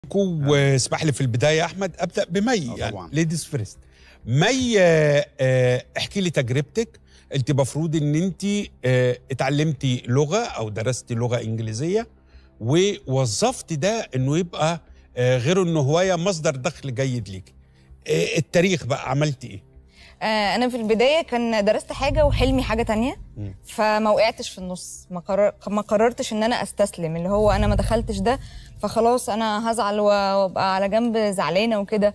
واسمح لي في البدايه يا احمد ابدا بمي آه يعني طبعاً. ليديز فيرست مي آه، آه، احكي لي تجربتك انت مفروض ان انت آه، اتعلمتي لغه او درستي لغه انجليزيه ووظفتي ده انه يبقى آه، غير انه هوايه مصدر دخل جيد ليك آه، التاريخ بقى عملتي ايه آه، انا في البدايه كان درست حاجه وحلمي حاجه تانية مم. فما وقعتش في النص ما, قرر... ما قررتش ان انا استسلم اللي هو انا ما دخلتش ده فخلاص انا هزعل وابقى على جنب زعلانه وكده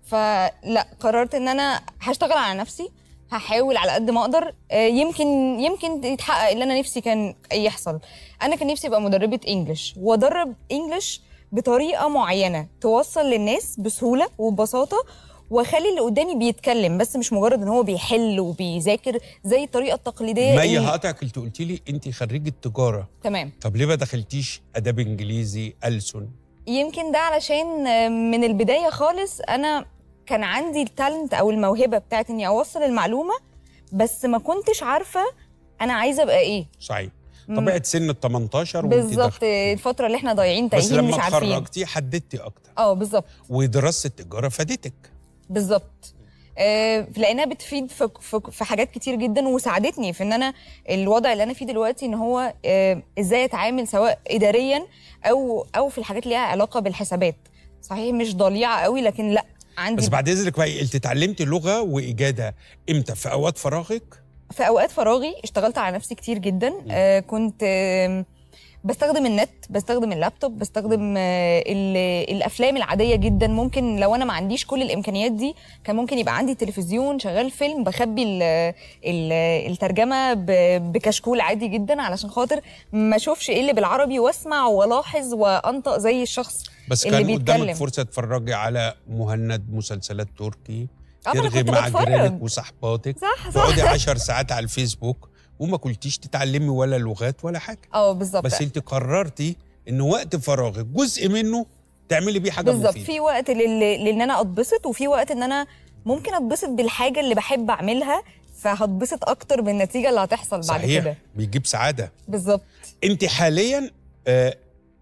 فلا قررت ان انا هشتغل على نفسي هحاول على قد ما اقدر آه، يمكن يمكن يتحقق اللي انا نفسي كان يحصل انا كان نفسي ابقى مدربه انجلش وادرب انجلش بطريقه معينه توصل للناس بسهوله وببساطه واخلي اللي قدامي بيتكلم بس مش مجرد ان هو بيحل وبيذاكر زي الطريقه التقليديه مي اللي- هقطعك انت قلت لي انت خريجه تجاره تمام طب ليه ما دخلتيش اداب انجليزي ألسن يمكن ده علشان آه، من البدايه خالص انا كان عندي التالنت او الموهبه بتاعت اني اوصل المعلومه بس ما كنتش عارفه انا عايزه ابقى ايه صحيح مم. طبيعه سن ال 18 وانت بالظبط داخلة. الفتره اللي احنا ضايعين بس تايهين لما مش عارفين اتخرجتي حددتي اكتر اه بالظبط ودراسه التجاره فادتك بالظبط آه، لانها بتفيد في, في, في حاجات كتير جدا وساعدتني في ان انا الوضع اللي انا فيه دلوقتي ان هو آه، ازاي اتعامل سواء اداريا او او في الحاجات اللي ليها علاقه بالحسابات صحيح مش ضليعه قوي لكن لا عندي بس بعد اذنك بقى انت اتعلمتي لغه واجاده امتى في اوقات فراغك في اوقات فراغي اشتغلت على نفسي كتير جدا آه كنت آه بستخدم النت بستخدم اللابتوب بستخدم آه ال- الافلام العاديه جدا ممكن لو انا ما عنديش كل الامكانيات دي كان ممكن يبقى عندي تلفزيون شغال فيلم بخبي ال ال الترجمه ب- بكشكول عادي جدا علشان خاطر ما اشوفش ايه اللي بالعربي واسمع والاحظ وانطق زي الشخص بس اللي كان بيتكلم. قدامك فرصه تتفرجي على مهند مسلسلات تركي آه، ما أنا ترغي كنت مع بتفرج. جيرانك وصحباتك صح تقعدي صح 10 ساعات على الفيسبوك وما كنتيش تتعلمي ولا لغات ولا حاجه اه بالظبط بس انت قررتي ان وقت فراغك جزء منه تعملي بيه حاجه بالظبط مفيده في وقت لل... لان انا اتبسط وفي وقت ان انا ممكن اتبسط بالحاجه اللي بحب اعملها فهتبسط اكتر بالنتيجه اللي هتحصل بعد صحيح كده بيجيب سعاده بالظبط انت حاليا آه،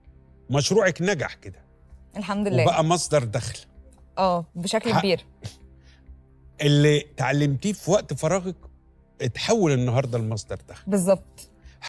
مشروعك نجح كده الحمد لله وبقى مصدر دخل اه بشكل حق. كبير اللي تعلمتيه في وقت فراغك اتحول النهارده لمصدر دخل بالظبط